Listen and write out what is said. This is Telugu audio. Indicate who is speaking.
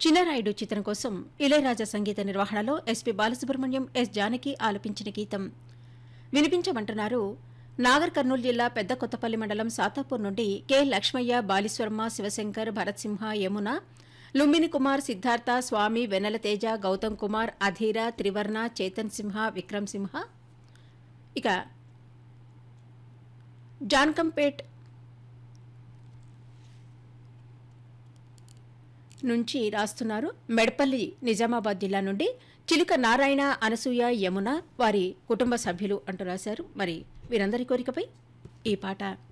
Speaker 1: చిన్నరాయుడు చిత్రం కోసం ఇళయరాజా సంగీత నిర్వహణలో ఎస్పి బాలసుబ్రహ్మణ్యం ఎస్ జానకి ఆలపించిన గీతం వినిపించమంటున్నారు నాగర్ కర్నూలు జిల్లా పెద్ద కొత్తపల్లి మండలం సాతాపూర్ నుండి కె లక్ష్మయ్య బాలీశ్వర్మ శివశంకర్ భరత్ సింహ యమున లుంబిని కుమార్ సిద్ధార్థ స్వామి వెన్నెల తేజ గౌతమ్ కుమార్ అధీర త్రివర్ణ చేతన్ సింహ విక్రమ్ సింహ ఇక జాన్కంపేట్ నుంచి రాస్తున్నారు మెడపల్లి నిజామాబాద్ జిల్లా నుండి చిలుక నారాయణ అనసూయ యమున వారి కుటుంబ సభ్యులు అంటూ రాశారు మరి వీరందరి కోరికపై ఈ పాట